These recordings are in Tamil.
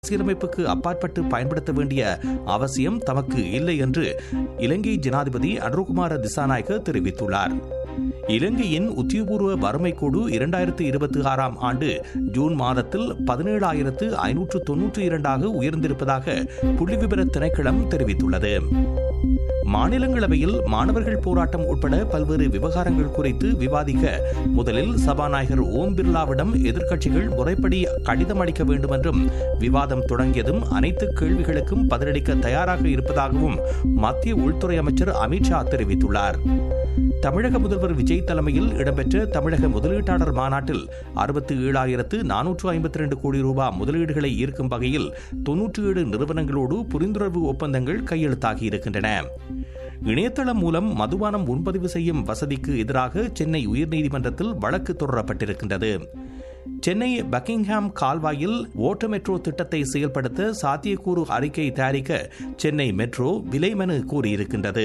அரசியலமைப்புக்கு அப்பாற்பட்டு பயன்படுத்த வேண்டிய அவசியம் தமக்கு இல்லை என்று இலங்கை ஜனாதிபதி அனுகுமார திசாநாயக்க தெரிவித்துள்ளார் இலங்கையின் உத்தியோகபூர்வ வறுமை கோடு இரண்டாயிரத்து இருபத்தி ஆறாம் ஆண்டு ஜூன் மாதத்தில் பதினேழாயிரத்து ஐநூற்று தொன்னூற்றி இரண்டாக உயர்ந்திருப்பதாக புள்ளிவிவர திணைக்களம் தெரிவித்துள்ளது மாநிலங்களவையில் மாணவர்கள் போராட்டம் உட்பட பல்வேறு விவகாரங்கள் குறித்து விவாதிக்க முதலில் சபாநாயகர் ஓம் பிர்லாவிடம் எதிர்க்கட்சிகள் முறைப்படி கடிதம் அளிக்க வேண்டும் என்றும் விவாதம் தொடங்கியதும் அனைத்து கேள்விகளுக்கும் பதிலளிக்க தயாராக இருப்பதாகவும் மத்திய உள்துறை அமைச்சர் அமித்ஷா தெரிவித்துள்ளார் தமிழக முதல்வர் விஜய் தலைமையில் இடம்பெற்ற தமிழக முதலீட்டாளர் மாநாட்டில் அறுபத்தி ஏழாயிரத்து நானூற்று ஐம்பத்தி இரண்டு கோடி ரூபாய் முதலீடுகளை ஈர்க்கும் வகையில் தொன்னூற்றி ஏழு நிறுவனங்களோடு புரிந்துணர்வு ஒப்பந்தங்கள் கையெழுத்தாகி இருக்கின்றன இணையதளம் மூலம் மதுபானம் முன்பதிவு செய்யும் வசதிக்கு எதிராக சென்னை உயர்நீதிமன்றத்தில் வழக்கு தொடரப்பட்டிருக்கின்றது சென்னை பக்கிங்ஹாம் கால்வாயில் ஓட்ட மெட்ரோ திட்டத்தை செயல்படுத்த சாத்தியக்கூறு அறிக்கை தயாரிக்க சென்னை மெட்ரோ விலை மனு கூறியிருக்கின்றது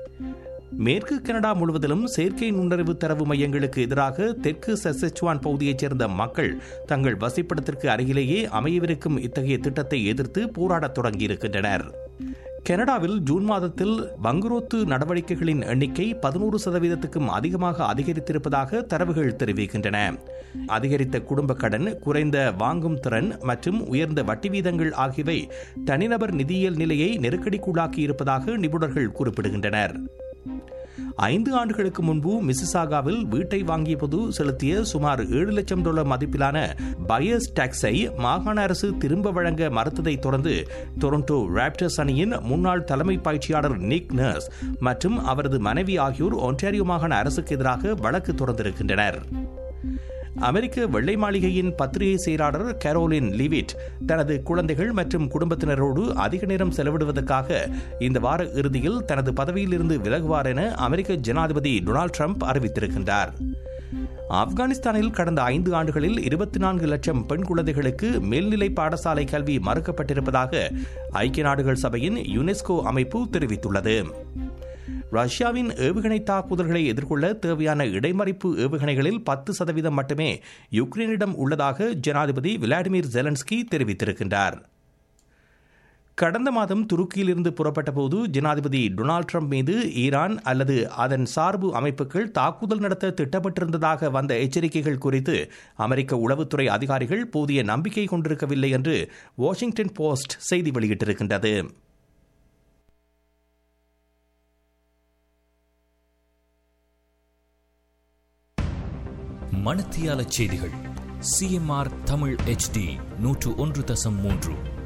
மேற்கு கனடா முழுவதிலும் செயற்கை நுண்ணறிவு தரவு மையங்களுக்கு எதிராக தெற்கு சசெச்சுவான் பகுதியைச் சேர்ந்த மக்கள் தங்கள் வசிப்பிடத்திற்கு அருகிலேயே அமையவிருக்கும் இத்தகைய திட்டத்தை எதிர்த்து போராடத் தொடங்கியிருக்கின்றனர் கனடாவில் ஜூன் மாதத்தில் வங்குரோத்து நடவடிக்கைகளின் எண்ணிக்கை பதினோரு சதவீதத்துக்கும் அதிகமாக அதிகரித்திருப்பதாக தரவுகள் தெரிவிக்கின்றன அதிகரித்த குடும்ப கடன் குறைந்த வாங்கும் திறன் மற்றும் உயர்ந்த வட்டி வீதங்கள் ஆகியவை தனிநபர் நிதியியல் நிலையை நெருக்கடிக்குள்ளாக்கி இருப்பதாக நிபுணர்கள் குறிப்பிடுகின்றனர் ஐந்து ஆண்டுகளுக்கு முன்பு மிசிசாகாவில் வீட்டை வாங்கிய போது செலுத்திய சுமார் ஏழு லட்சம் டாலர் மதிப்பிலான பயஸ் டாக்ஸை மாகாண அரசு திரும்ப வழங்க மறுத்ததை தொடர்ந்து டொரண்டோ ராப்டர்ஸ் அணியின் முன்னாள் தலைமை பயிற்சியாளர் நிக் நர்ஸ் மற்றும் அவரது மனைவி ஆகியோர் ஒன்டாரியோ மாகாண அரசுக்கு எதிராக வழக்கு தொடர்ந்திருக்கின்றனர் அமெரிக்க வெள்ளை மாளிகையின் பத்திரிகை செயலாளர் கரோலின் லிவிட் தனது குழந்தைகள் மற்றும் குடும்பத்தினரோடு அதிக நேரம் செலவிடுவதற்காக இந்த வார இறுதியில் தனது பதவியிலிருந்து விலகுவார் என அமெரிக்க ஜனாதிபதி டொனால்டு ட்ரம்ப் அறிவித்திருக்கின்றார் ஆப்கானிஸ்தானில் கடந்த ஐந்து ஆண்டுகளில் இருபத்தி நான்கு லட்சம் பெண் குழந்தைகளுக்கு மேல்நிலை பாடசாலை கல்வி மறுக்கப்பட்டிருப்பதாக ஐக்கிய நாடுகள் சபையின் யுனெஸ்கோ அமைப்பு தெரிவித்துள்ளது ரஷ்யாவின் ஏவுகணை தாக்குதல்களை எதிர்கொள்ள தேவையான இடைமறிப்பு ஏவுகணைகளில் பத்து சதவீதம் மட்டுமே யுக்ரைனிடம் உள்ளதாக ஜனாதிபதி விளாடிமிர் ஜெலன்ஸ்கி தெரிவித்திருக்கின்றார் கடந்த மாதம் துருக்கியிலிருந்து புறப்பட்ட போது ஜனாதிபதி டொனால்டு ட்ரம்ப் மீது ஈரான் அல்லது அதன் சார்பு அமைப்புகள் தாக்குதல் நடத்த திட்டமிட்டிருந்ததாக வந்த எச்சரிக்கைகள் குறித்து அமெரிக்க உளவுத்துறை அதிகாரிகள் போதிய நம்பிக்கை கொண்டிருக்கவில்லை என்று வாஷிங்டன் போஸ்ட் செய்தி வெளியிட்டிருக்கின்றது மணத்தியால செய்திகள் சிஎம்ஆர் தமிழ் எச்டி நூற்று ஒன்று தசம் மூன்று